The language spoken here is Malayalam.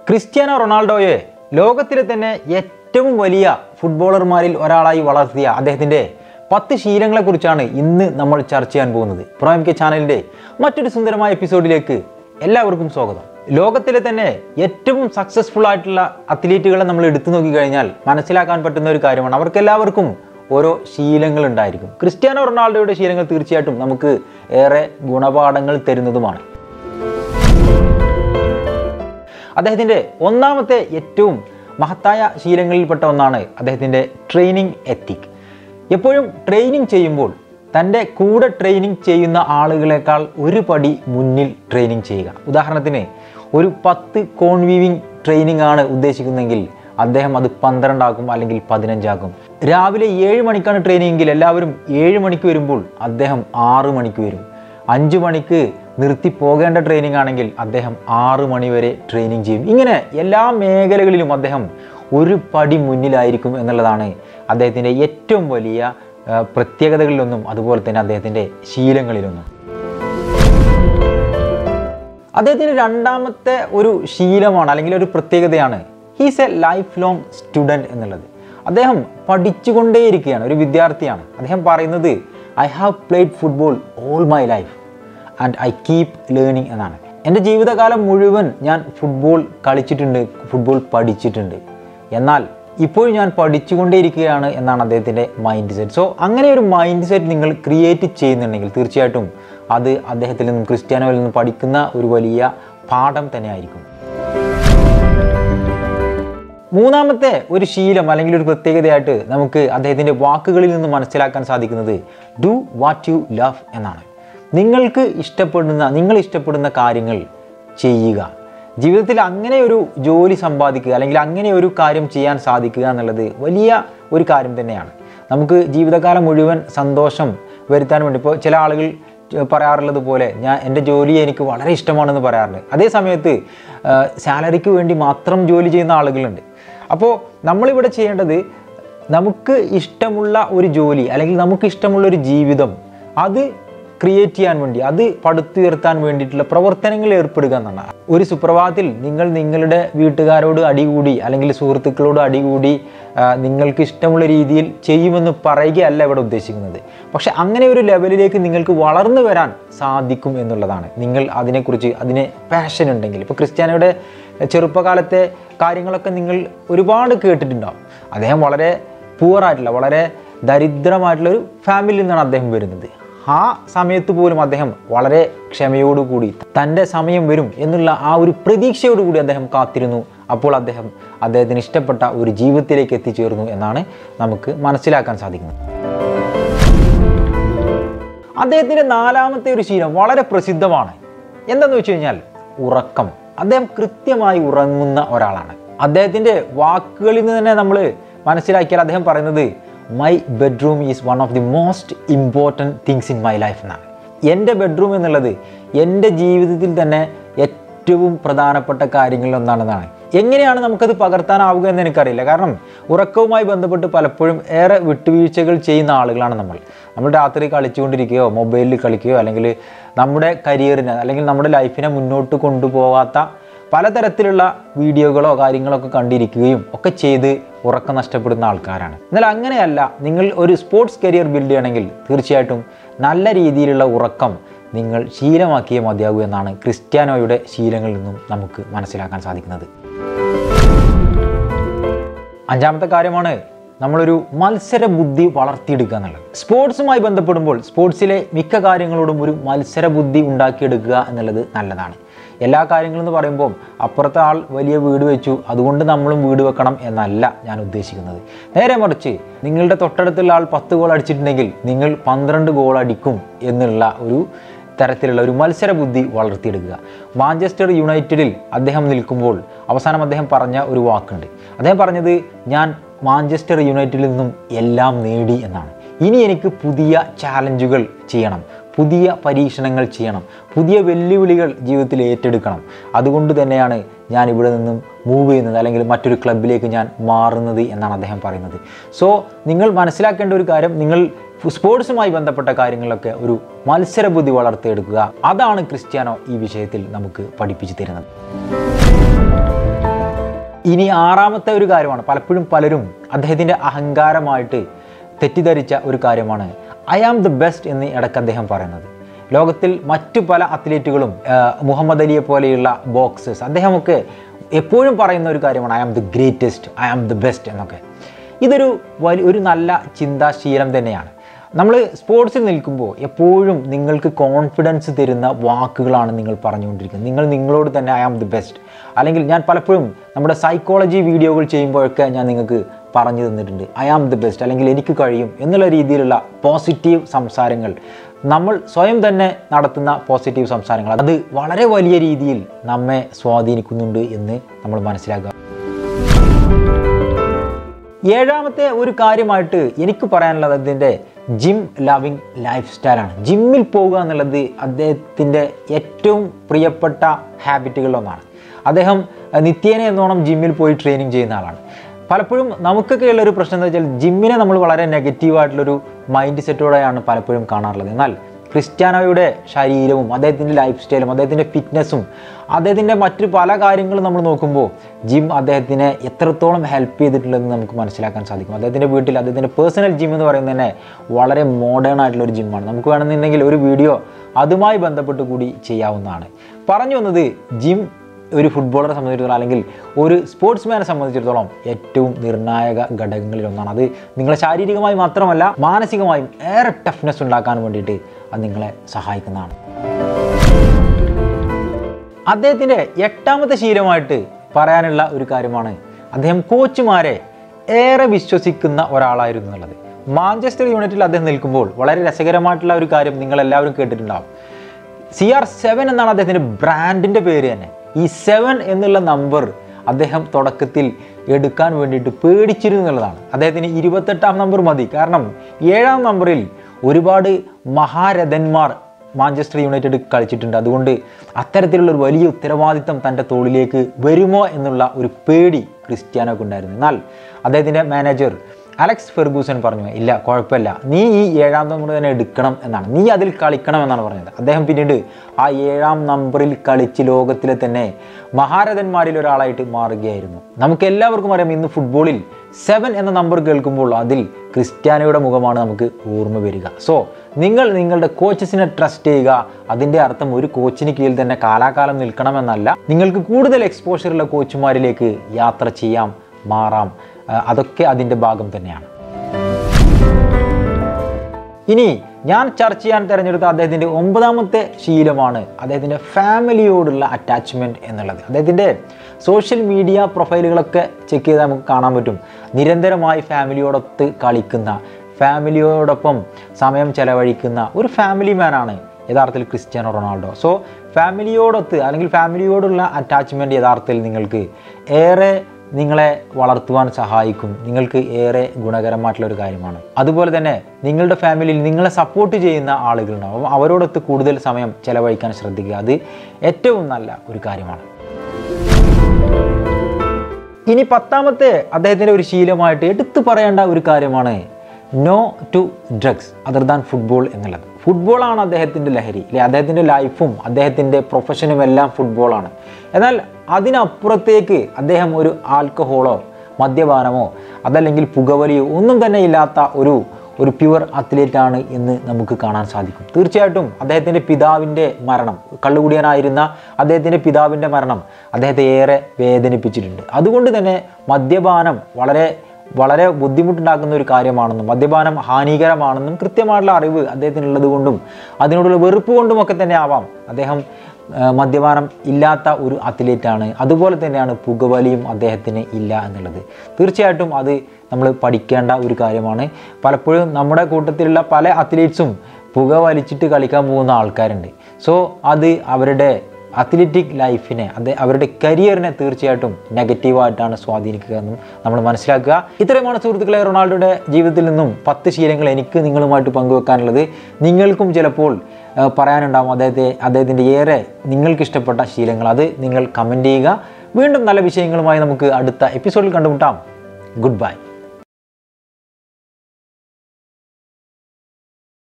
ക്രിസ്ത്യാനോ റൊണാൾഡോയെ ലോകത്തിലെ തന്നെ ഏറ്റവും വലിയ ഫുട്ബോളർമാരിൽ ഒരാളായി വളർത്തിയ അദ്ദേഹത്തിൻ്റെ പത്ത് ശീലങ്ങളെക്കുറിച്ചാണ് ഇന്ന് നമ്മൾ ചർച്ച ചെയ്യാൻ പോകുന്നത് പ്രോ കെ ചാനലിൻ്റെ മറ്റൊരു സുന്ദരമായ എപ്പിസോഡിലേക്ക് എല്ലാവർക്കും സ്വാഗതം ലോകത്തിലെ തന്നെ ഏറ്റവും സക്സസ്ഫുൾ ആയിട്ടുള്ള അത്ലീറ്റുകളെ നമ്മൾ എടുത്തു നോക്കിക്കഴിഞ്ഞാൽ മനസ്സിലാക്കാൻ പറ്റുന്ന ഒരു കാര്യമാണ് അവർക്കെല്ലാവർക്കും ഓരോ ശീലങ്ങൾ ഉണ്ടായിരിക്കും ക്രിസ്ത്യാനോ റൊണാൾഡോയുടെ ശീലങ്ങൾ തീർച്ചയായിട്ടും നമുക്ക് ഏറെ ഗുണപാഠങ്ങൾ തരുന്നതുമാണ് അദ്ദേഹത്തിൻ്റെ ഒന്നാമത്തെ ഏറ്റവും മഹത്തായ ശീലങ്ങളിൽപ്പെട്ട ഒന്നാണ് അദ്ദേഹത്തിൻ്റെ ട്രെയിനിങ് എത്തിക് എപ്പോഴും ട്രെയിനിങ് ചെയ്യുമ്പോൾ തൻ്റെ കൂടെ ട്രെയിനിങ് ചെയ്യുന്ന ആളുകളെക്കാൾ ഒരു പടി മുന്നിൽ ട്രെയിനിങ് ചെയ്യുക ഉദാഹരണത്തിന് ഒരു പത്ത് കോൺവീവിങ് ട്രെയിനിങ് ആണ് ഉദ്ദേശിക്കുന്നതെങ്കിൽ അദ്ദേഹം അത് പന്ത്രണ്ടാക്കും അല്ലെങ്കിൽ പതിനഞ്ചാക്കും രാവിലെ ഏഴ് മണിക്കാണ് ട്രെയിനിങ് എങ്കിൽ എല്ലാവരും ഏഴ് മണിക്ക് വരുമ്പോൾ അദ്ദേഹം ആറ് മണിക്ക് വരും അഞ്ച് മണിക്ക് നിർത്തി പോകേണ്ട ട്രെയിനിങ് ആണെങ്കിൽ അദ്ദേഹം ആറ് മണി വരെ ട്രെയിനിങ് ചെയ്യും ഇങ്ങനെ എല്ലാ മേഖലകളിലും അദ്ദേഹം ഒരു പടി മുന്നിലായിരിക്കും എന്നുള്ളതാണ് അദ്ദേഹത്തിൻ്റെ ഏറ്റവും വലിയ ആ, പ്രത്യേകതകളിലൊന്നും അതുപോലെ തന്നെ അദ്ദേഹത്തിൻ്റെ ശീലങ്ങളിലൊന്നും അദ്ദേഹത്തിൻ്റെ രണ്ടാമത്തെ ഒരു ശീലമാണ് അല്ലെങ്കിൽ ഒരു പ്രത്യേകതയാണ് he's a life long student എന്നുള്ളത് അദ്ദേഹം പഠിച്ചുകൊണ്ടേയിരിക്കുകയാണ് ഒരു വിദ്യാർത്ഥിയാണ് അദ്ദേഹം പറയുന്നത് I have played football all my life and I keep learning എന്നാണ് എൻ്റെ ജീവിതകാലം മുഴുവൻ ഞാൻ ഫുട്ബോൾ കളിച്ചിട്ടുണ്ട് ഫുട്ബോൾ പഠിച്ചിട്ടുണ്ട് എന്നാൽ ഇപ്പോൾ ഞാൻ പഠിച്ചുകൊണ്ടേയിരിക്കുകയാണ് എന്നാണ് അദ്ദേഹത്തിൻ്റെ മൈൻഡ് സെറ്റ് സോ അങ്ങനെ ഒരു മൈൻഡ് സെറ്റ് നിങ്ങൾ ക്രിയേറ്റ് ചെയ്യുന്നുണ്ടെങ്കിൽ തീർച്ചയായിട്ടും അത് അദ്ദേഹത്തിൽ നിന്നും ക്രിസ്ത്യാനോയിൽ നിന്നും പഠിക്കുന്ന ഒരു വലിയ പാഠം തന്നെയായിരിക്കും മൂന്നാമത്തെ ഒരു ശീലം അല്ലെങ്കിൽ ഒരു പ്രത്യേകതയായിട്ട് നമുക്ക് അദ്ദേഹത്തിൻ്റെ വാക്കുകളിൽ നിന്ന് മനസ്സിലാക്കാൻ സാധിക്കുന്നത് ഡു വാട്ട് യു ലവ് എന്നാണ് നിങ്ങൾക്ക് ഇഷ്ടപ്പെടുന്ന നിങ്ങൾ ഇഷ്ടപ്പെടുന്ന കാര്യങ്ങൾ ചെയ്യുക ജീവിതത്തിൽ അങ്ങനെ ഒരു ജോലി സമ്പാദിക്കുക അല്ലെങ്കിൽ അങ്ങനെ ഒരു കാര്യം ചെയ്യാൻ സാധിക്കുക എന്നുള്ളത് വലിയ ഒരു കാര്യം തന്നെയാണ് നമുക്ക് ജീവിതകാലം മുഴുവൻ സന്തോഷം വരുത്താൻ വേണ്ടി ഇപ്പോൾ ചില ആളുകൾ പറയാറുള്ളത് പോലെ ഞാൻ എൻ്റെ ജോലി എനിക്ക് വളരെ ഇഷ്ടമാണെന്ന് പറയാറുണ്ട് അതേ സമയത്ത് സാലറിക്ക് വേണ്ടി മാത്രം ജോലി ചെയ്യുന്ന ആളുകളുണ്ട് അപ്പോൾ നമ്മളിവിടെ ചെയ്യേണ്ടത് നമുക്ക് ഇഷ്ടമുള്ള ഒരു ജോലി അല്ലെങ്കിൽ നമുക്ക് ഇഷ്ടമുള്ള ഒരു ജീവിതം അത് ക്രിയേറ്റ് ചെയ്യാൻ വേണ്ടി അത് പടുത്തുയർത്താൻ വേണ്ടിയിട്ടുള്ള പ്രവർത്തനങ്ങളിൽ ഏർപ്പെടുക എന്നാണ് ഒരു സുപ്രഭാതത്തിൽ നിങ്ങൾ നിങ്ങളുടെ വീട്ടുകാരോട് അടികൂടി അല്ലെങ്കിൽ സുഹൃത്തുക്കളോട് അടികൂടി ആ, നിങ്ങൾക്ക് ഇഷ്ടമുള്ള രീതിയിൽ ചെയ്യുമെന്ന് പറയുകയല്ല ഇവിടെ ഉദ്ദേശിക്കുന്നത് പക്ഷെ അങ്ങനെ ഒരു ലെവലിലേക്ക് നിങ്ങൾക്ക് വളർന്നു വരാൻ സാധിക്കും എന്നുള്ളതാണ് നിങ്ങൾ അതിനെക്കുറിച്ച് അതിന് പാഷൻ ഉണ്ടെങ്കിൽ ഇപ്പോൾ ക്രിസ്ത്യാനോയുടെ ചെറുപ്പകാലത്തെ കാര്യങ്ങളൊക്കെ നിങ്ങൾ ഒരുപാട് കേട്ടിട്ടുണ്ടാവും അദ്ദേഹം വളരെ പൂവറായിട്ടുള്ള വളരെ ദരിദ്രമായിട്ടുള്ള ഒരു ഫാമിലിയിൽ നിന്നാണ് അദ്ദേഹം വരുന്നത് ആ സമയത്ത് പോലും അദ്ദേഹം വളരെ ക്ഷമയോടുകൂടി തൻ്റെ സമയം വരും എന്നുള്ള ആ ഒരു പ്രതീക്ഷയോടുകൂടി അദ്ദേഹം കാത്തിരുന്നു അപ്പോൾ അദ്ദേഹം അദ്ദേഹത്തിന് ഇഷ്ടപ്പെട്ട ഒരു ജീവിതത്തിലേക്ക് എത്തിച്ചേർന്നു എന്നാണ് നമുക്ക് മനസ്സിലാക്കാൻ സാധിക്കുന്നത് അദ്ദേഹത്തിൻ്റെ നാലാമത്തെ ഒരു ശീലം വളരെ പ്രസിദ്ധമാണ് എന്താന്ന് വെച്ച് കഴിഞ്ഞാൽ ഉറക്കം അദ്ദേഹം കൃത്യമായി ഉറങ്ങുന്ന ഒരാളാണ് അദ്ദേഹത്തിൻ്റെ വാക്കുകളിൽ നിന്ന് തന്നെ നമ്മൾ മനസ്സിലാക്കിയാൽ അദ്ദേഹം പറയുന്നത് my bedroom is one of the most important things in my life എന്നാണ് എൻ്റെ ബെഡ്റൂം എന്നുള്ളത് എൻ്റെ ജീവിതത്തിൽ തന്നെ ഏറ്റവും പ്രധാനപ്പെട്ട കാര്യങ്ങളിൽ ഒന്നാണെന്നാണ് എങ്ങനെയാണ് നമുക്കത് പകർത്താനാവുക എന്ന് എനിക്കറിയില്ല കാരണം ഉറക്കവുമായി ബന്ധപ്പെട്ട് പലപ്പോഴും ഏറെ വിട്ടുവീഴ്ചകൾ ചെയ്യുന്ന ആളുകളാണ് നമ്മൾ നമ്മൾ രാത്രി കളിച്ചുകൊണ്ടിരിക്കുകയോ മൊബൈലിൽ കളിക്കുകയോ അല്ലെങ്കിൽ നമ്മുടെ കരിയറിനെ അല്ലെങ്കിൽ നമ്മുടെ ലൈഫിനെ മുന്നോട്ട് കൊണ്ടുപോകാത്ത പലതരത്തിലുള്ള വീഡിയോകളോ കാര്യങ്ങളോ ഒക്കെ കണ്ടിരിക്കുകയും ഒക്കെ ചെയ്ത് ഉറക്കം നഷ്ടപ്പെടുന്ന ആൾക്കാരാണ് എന്നാൽ അങ്ങനെയല്ല നിങ്ങൾ ഒരു സ്പോർട്സ് കരിയർ ബിൽഡ് ചെയ്യണമെങ്കിൽ തീർച്ചയായിട്ടും നല്ല രീതിയിലുള്ള ഉറക്കം നിങ്ങൾ ശീലമാക്കിയേ മതിയാകൂ എന്നാണ് ക്രിസ്ത്യാനോയുടെ ശീലങ്ങളിൽ നിന്നും നമുക്ക് മനസ്സിലാക്കാൻ സാധിക്കുന്നത് അഞ്ചാമത്തെ കാര്യമാണ് നമ്മളൊരു മത്സര ബുദ്ധി വളർത്തിയെടുക്കുക എന്നുള്ളത് സ്പോർട്സുമായി ബന്ധപ്പെടുമ്പോൾ സ്പോർട്സിലെ മിക്ക കാര്യങ്ങളോടും ഒരു മത്സര ബുദ്ധി ഉണ്ടാക്കിയെടുക്കുക എന്നുള്ളത് നല്ലതാണ് എല്ലാ കാര്യങ്ങളും എന്ന് പറയുമ്പോൾ അപ്പുറത്തെ ആൾ വലിയ വീട് വെച്ചു അതുകൊണ്ട് നമ്മളും വീട് വെക്കണം എന്നല്ല ഞാൻ ഉദ്ദേശിക്കുന്നത് നേരെ മറിച്ച് നിങ്ങളുടെ തൊട്ടടുത്തുള്ള ആൾ പത്ത് ഗോൾ അടിച്ചിട്ടുണ്ടെങ്കിൽ നിങ്ങൾ പന്ത്രണ്ട് ഗോൾ അടിക്കും എന്നുള്ള ഒരു തരത്തിലുള്ള ഒരു മത്സര ബുദ്ധി വളർത്തിയെടുക്കുക മാഞ്ചസ്റ്റർ യുണൈറ്റഡിൽ അദ്ദേഹം നിൽക്കുമ്പോൾ അവസാനം അദ്ദേഹം പറഞ്ഞ ഒരു വാക്കുണ്ട് അദ്ദേഹം പറഞ്ഞത് ഞാൻ മാഞ്ചസ്റ്റർ യുണൈറ്റഡിൽ നിന്നും എല്ലാം നേടി എന്നാണ് ഇനി എനിക്ക് പുതിയ ചാലഞ്ചുകൾ ചെയ്യണം പുതിയ പരീക്ഷണങ്ങൾ ചെയ്യണം പുതിയ വെല്ലുവിളികൾ ജീവിതത്തിൽ ഏറ്റെടുക്കണം അതുകൊണ്ട് തന്നെയാണ് ഞാൻ ഇവിടെ നിന്നും മൂവ് ചെയ്യുന്നത് അല്ലെങ്കിൽ മറ്റൊരു ക്ലബിലേക്ക് ഞാൻ മാറുന്നത് എന്നാണ് അദ്ദേഹം പറയുന്നത് സോ നിങ്ങൾ മനസ്സിലാക്കേണ്ട ഒരു കാര്യം നിങ്ങൾ സ്പോർട്സുമായി ബന്ധപ്പെട്ട കാര്യങ്ങളിലൊക്കെ ഒരു മത്സരബുദ്ധി വളർത്തിയെടുക്കുക അതാണ് ക്രിസ്ത്യാനോ ഈ വിഷയത്തിൽ നമുക്ക് പഠിപ്പിച്ചു തരുന്നത് ഇനി ആറാമത്തെ ഒരു കാര്യമാണ് പലപ്പോഴും പലരും അദ്ദേഹത്തിൻ്റെ അഹങ്കാരമായിട്ട് തെറ്റിദ്ധരിച്ച ഒരു കാര്യമാണ് ഐ ആം ദ ബെസ്റ്റ് എന്ന് ഇടയ്ക്ക് അദ്ദേഹം പറയുന്നത് ലോകത്തിൽ മറ്റു പല അത്ലറ്റുകളും ആ, മുഹമ്മദ് അലിയെ പോലെയുള്ള ബോക്സേഴ്സ് അദ്ദേഹമൊക്കെ എപ്പോഴും പറയുന്ന ഒരു കാര്യമാണ് I am the greatest I am the best എന്നൊക്കെ ഇതൊരു വലിയ ഒരു നല്ല ചിന്താശീലം തന്നെയാണ് നമ്മൾ സ്പോർട്സിൽ നിൽക്കുമ്പോൾ എപ്പോഴും നിങ്ങൾക്ക് കോൺഫിഡൻസ് തരുന്ന വാക്കുകളാണ് നിങ്ങൾ പറഞ്ഞുകൊണ്ടിരിക്കുന്നത് നിങ്ങൾ നിങ്ങളോട് തന്നെ ഐ ആം ദി ബെസ്റ്റ് അല്ലെങ്കിൽ ഞാൻ പലപ്പോഴും നമ്മുടെ സൈക്കോളജി വീഡിയോകൾ ചെയ്യുമ്പോഴൊക്കെ ഞാൻ നിങ്ങൾക്ക് പറഞ്ഞു തന്നിട്ടുണ്ട് ഐ ആം ദി ബെസ്റ്റ് അല്ലെങ്കിൽ എനിക്ക് കഴിയും എന്നുള്ള രീതിയിലുള്ള പോസിറ്റീവ് സംസാരങ്ങൾ നമ്മൾ സ്വയം തന്നെ നടത്തുന്ന പോസിറ്റീവ് സംസാരങ്ങൾ അത് വളരെ വലിയ രീതിയിൽ നമ്മെ സ്വാധീനിക്കുന്നുണ്ട് എന്ന് നമ്മൾ മനസ്സിലാക്കുക ഏഴാമത്തെ ഒരു കാര്യമായിട്ട് എനിക്ക് പറയാനുള്ളത് അതിൻ്റെ ജിം ലവിങ് ലൈഫ് സ്റ്റൈലാണ് ജിമ്മിൽ പോകുക എന്നുള്ളത് അദ്ദേഹത്തിൻ്റെ ഏറ്റവും പ്രിയപ്പെട്ട ഹാബിറ്റുകളിലൊന്നാണ് അദ്ദേഹം അഹ്, നിത്യേന എന്നോണം ജിമ്മിൽ പോയി ട്രെയിനിങ് ചെയ്യുന്ന ആളാണ് പലപ്പോഴും നമുക്കൊക്കെ ഉള്ള ഒരു പ്രശ്നം എന്താ വെച്ചാൽ ജിമ്മിനെ നമ്മൾ വളരെ നെഗറ്റീവായിട്ടുള്ളൊരു മൈൻഡ് സെറ്റോടെയാണ് പലപ്പോഴും കാണാറുള്ളത് എന്നാൽ ക്രിസ്ത്യാനോയുടെ ശരീരവും അദ്ദേഹത്തിൻ്റെ ലൈഫ് സ്റ്റൈലും അദ്ദേഹത്തിൻ്റെ ഫിറ്റ്നസ്സും അദ്ദേഹത്തിൻ്റെ മറ്റു പല കാര്യങ്ങളും നമ്മൾ നോക്കുമ്പോൾ ജിം അദ്ദേഹത്തിനെ എത്രത്തോളം ഹെൽപ്പ് ചെയ്തിട്ടുള്ളതെന്ന് നമുക്ക് മനസ്സിലാക്കാൻ സാധിക്കും അദ്ദേഹത്തിൻ്റെ വീട്ടിൽ അദ്ദേഹത്തിൻ്റെ പേഴ്സണൽ ജിം എന്ന് പറയുന്നത് തന്നെ വളരെ മോഡേൺ ആയിട്ടുള്ള ഒരു ജിമ്മാണ് നമുക്ക് വേണമെന്നുണ്ടെങ്കിൽ ഒരു വീഡിയോ അതുമായി ബന്ധപ്പെട്ട് കൂടി ചെയ്യാവുന്നതാണ് പറഞ്ഞു വന്നത് ജിം ഒരു ഫുട്ബോളറെ സംബന്ധിച്ചിടത്തോളം അല്ലെങ്കിൽ ഒരു സ്പോർട്സ്മാനെ സംബന്ധിച്ചിടത്തോളം ഏറ്റവും നിർണായക ഘടകങ്ങളിൽ ഒന്നാണ് അത് നിങ്ങളെ ശാരീരികമായി മാത്രമല്ല മാനസികമായും ഏറെ ടഫ്നെസ് ഉണ്ടാക്കാൻ വേണ്ടിയിട്ട് അത് നിങ്ങളെ സഹായിക്കുന്നതാണ് അദ്ദേഹത്തിൻ്റെ എട്ടാമത്തെ ശീലമായിട്ട് പറയാനുള്ള ഒരു കാര്യമാണ് അദ്ദേഹം കോച്ചുമാരെ ഏറെ വിശ്വസിക്കുന്ന ഒരാളായിരുന്നു എന്നുള്ളത് മാഞ്ചസ്റ്റർ യൂണിറ്റിൽ അദ്ദേഹം നിൽക്കുമ്പോൾ വളരെ രസകരമായിട്ടുള്ള ഒരു കാര്യം നിങ്ങൾ എല്ലാവരും കേട്ടിട്ടുണ്ടാവും സി ആർ സെവൻ എന്നാണ് അദ്ദേഹത്തിൻ്റെ ബ്രാൻഡിൻ്റെ പേര് തന്നെ ഈ സെവൻ എന്നുള്ള നമ്പർ അദ്ദേഹം തുടക്കത്തിൽ എടുക്കാൻ വേണ്ടിയിട്ട് പേടിച്ചിരുന്നു എന്നുള്ളതാണ് അദ്ദേഹത്തിന് ഇരുപത്തെട്ടാം നമ്പർ മതി കാരണം ഏഴാം നമ്പറിൽ ഒരുപാട് മഹാരഥന്മാർ മാഞ്ചസ്റ്റർ യുണൈറ്റഡ് കളിച്ചിട്ടുണ്ട് അതുകൊണ്ട് അത്തരത്തിലുള്ള ഒരു വലിയ ഉത്തരവാദിത്തം തൻ്റെ തോളിലേക്ക് വരുമോ എന്നുള്ള ഒരു പേടി ക്രിസ്ത്യാനോക്ക് ഉണ്ടായിരുന്നു എന്നാൽ അദ്ദേഹത്തിൻ്റെ മാനേജർ അലക്സ് ഫെർഗൂസൺ പറഞ്ഞു ഇല്ല കുഴപ്പമില്ല നീ ഈ ഏഴാം നമ്പർ തന്നെ എടുക്കണം എന്നാണ് നീ അതിൽ കളിക്കണം എന്നാണ് പറഞ്ഞത് അദ്ദേഹം പിന്നീട് ആ ഏഴാം നമ്പറിൽ കളിച്ച് ലോകത്തിലെ തന്നെ മഹാരഥന്മാരിൽ ഒരാളായിട്ട് മാറുകയായിരുന്നു നമുക്ക് എല്ലാവർക്കും അറിയാം ഇന്ന് ഫുട്ബോളിൽ സെവൻ എന്ന നമ്പർ കേൾക്കുമ്പോൾ അതിൽ ക്രിസ്ത്യാനോയുടെ മുഖമാണ് നമുക്ക് ഓർമ്മ വരിക സോ നിങ്ങൾ നിങ്ങളുടെ കോച്ചസിനെ ട്രസ്റ്റ് ചെയ്യുക അതിൻ്റെ അർത്ഥം ഒരു കോച്ചിന് കീഴിൽ തന്നെ കാലാകാലം നിൽക്കണമെന്നല്ല നിങ്ങൾക്ക് കൂടുതൽ എക്സ്പോഷറുള്ള കോച്ചുമാരിലേക്ക് യാത്ര ചെയ്യാം മാറാം ആ, അതൊക്കെ അതിൻ്റെ ഭാഗം തന്നെയാണ് ഇനി ഞാൻ ചർച്ച ചെയ്യാൻ തിരഞ്ഞെടുത്ത അദ്ദേഹത്തിൻ്റെ ഒമ്പതാമത്തെ ശീലമാണ് അദ്ദേഹത്തിൻ്റെ ഫാമിലിയോടുള്ള അറ്റാച്ച്മെൻറ്റ് എന്നുള്ളത് അദ്ദേഹത്തിൻ്റെ സോഷ്യൽ മീഡിയ പ്രൊഫൈലുകളൊക്കെ ചെക്ക് ചെയ്താൽ നമുക്ക് കാണാൻ പറ്റും നിരന്തരമായി ഫാമിലിയോടൊത്ത് കളിക്കുന്ന ഫാമിലിയോടൊപ്പം സമയം ചെലവഴിക്കുന്ന ഒരു ഫാമിലി മാനാണ് യഥാർത്ഥത്തിൽ ക്രിസ്ത്യാനോ റൊണാൾഡോ സോ ഫാമിലിയോടൊത്ത് അല്ലെങ്കിൽ ഫാമിലിയോടുള്ള അറ്റാച്ച്മെൻറ്റ് യഥാർത്ഥത്തിൽ നിങ്ങൾക്ക് ഏറെ നിങ്ങളെ വളർത്തുവാൻ സഹായിക്കും നിങ്ങൾക്ക് ഏറെ ഗുണകരമായിട്ടുള്ള ഒരു കാര്യമാണ് അതുപോലെ തന്നെ നിങ്ങളുടെ ഫാമിലിയിൽ നിങ്ങളെ സപ്പോർട്ട് ചെയ്യുന്ന ആളുകളുണ്ടാവും അവരോടൊത്ത് കൂടുതൽ സമയം ചെലവഴിക്കാൻ ശ്രദ്ധിക്കുക അത് ഏറ്റവും നല്ല ഒരു കാര്യമാണ് ഇനി പത്താമത്തെ അദ്ദേഹത്തിൻ്റെ ഒരു ശീലമായിട്ട് എടുത്തു പറയേണ്ട ഒരു കാര്യമാണ് no to drugs other than football എന്നുള്ളത് ഫുട്ബോളാണ് അദ്ദേഹത്തിൻ്റെ ലഹരി അല്ലെ അദ്ദേഹത്തിൻ്റെ ലൈഫും അദ്ദേഹത്തിൻ്റെ പ്രൊഫഷനും എല്ലാം ഫുട്ബോളാണ് എന്നാൽ അതിനപ്പുറത്തേക്ക് അദ്ദേഹം ഒരു ആൽക്കഹോളോ മദ്യപാനമോ അതല്ലെങ്കിൽ പുകവലിയോ ഒന്നും തന്നെ ഇല്ലാത്ത ഒരു ഒരു പ്യുവർ അത്ലറ്റാണ് എന്ന് നമുക്ക് കാണാൻ സാധിക്കും തീർച്ചയായിട്ടും അദ്ദേഹത്തിൻ്റെ പിതാവിൻ്റെ മരണം കള്ളുകുടിയനായിരുന്ന അദ്ദേഹത്തിൻ്റെ പിതാവിൻ്റെ മരണം അദ്ദേഹത്തെ ഏറെ വേദനിപ്പിച്ചിട്ടുണ്ട് അതുകൊണ്ട് തന്നെ മദ്യപാനം വളരെ വളരെ ബുദ്ധിമുട്ടുണ്ടാക്കുന്ന ഒരു കാര്യമാണെന്നും മദ്യപാനം ഹാനികരമാണെന്നും കൃത്യമായിട്ടുള്ള അറിവ് അദ്ദേഹത്തിനുള്ളത് കൊണ്ടും അതിനോടുള്ള വെറുപ്പ് കൊണ്ടുമൊക്കെ തന്നെ ആവാം അദ്ദേഹം ആ, മദ്യപാനം ഇല്ലാത്ത ഒരു അത്ലറ്റാണ് അതുപോലെ തന്നെയാണ് പുകവലിയും അദ്ദേഹത്തിന് ഇല്ല എന്നുള്ളത് തീർച്ചയായിട്ടും അത് നമ്മൾ പഠിക്കേണ്ട ഒരു കാര്യമാണ് പലപ്പോഴും നമ്മുടെ കൂട്ടത്തിലുള്ള പല അത്ലറ്റ്സും പുക വലിച്ചിട്ട് കളിക്കാൻ പോകുന്ന ആൾക്കാരുണ്ട് സോ അത് അവരുടെ അത്ലറ്റിക് ലൈഫിനെ അത് അവരുടെ കരിയറിനെ തീർച്ചയായിട്ടും നെഗറ്റീവായിട്ടാണ് സ്വാധീനിക്കുക എന്നും നമ്മൾ മനസ്സിലാക്കുക ഇത്രയുമാണ് സുഹൃത്തുക്കളെ റൊണാൾഡോയുടെ ജീവിതത്തിൽ നിന്നും പത്ത് ശീലങ്ങൾ എനിക്ക് നിങ്ങളുമായിട്ട് പങ്കുവെക്കാനുള്ളത് നിങ്ങൾക്കും ചിലപ്പോൾ ആ, പറയാനുണ്ടാവും അദ്ദേഹത്തെ അദ്ദേഹത്തിൻ്റെ ഏറെ നിങ്ങൾക്ക് ഇഷ്ടപ്പെട്ട ശീലങ്ങൾ അത് നിങ്ങൾ കമൻറ്റ് ചെയ്യുക വീണ്ടും നല്ല വിഷയങ്ങളുമായി നമുക്ക് അടുത്ത എപ്പിസോഡിൽ കണ്ടുമുട്ടാം ഗുഡ് ബൈ